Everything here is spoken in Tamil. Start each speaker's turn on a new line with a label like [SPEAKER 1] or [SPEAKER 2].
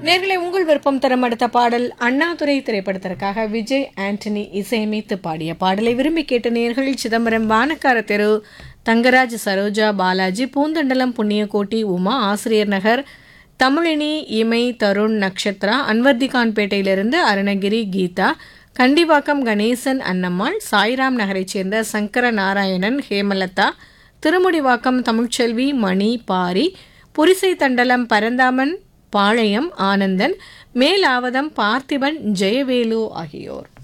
[SPEAKER 1] நேர்களை உங்கள் விருப்பம் தரும் அடுத்த பாடல் அண்ணாதுரை திரைப்படத்திற்காக விஜய் ஆண்டனி இசையமைத்து பாடிய பாடலை விரும்பி கேட்ட நேர்கள் சிதம்பரம் வானக்கார தெரு தங்கராஜ் சரோஜா பாலாஜி பூந்தண்டலம் புண்ணியகோட்டி உமா ஆசிரியர் நகர் தமிழினி இமை தருண் நக்ஷத்ரா அன்வர்திகான்பேட்டையிலிருந்து அருணகிரி கீதா கண்டிவாக்கம் கணேசன் அன்னம்மாள் சாய்ராம் நகரைச் சேர்ந்த சங்கர நாராயணன் ஹேமலதா திருமுடிவாக்கம் தமிழ்ச்செல்வி மணி பாரி புரிசை தண்டலம் பரந்தாமன் பாளையம் ஆனந்தன் மேலாவதம் பார்த்திபன் ஜெயவேலு ஆகியோர்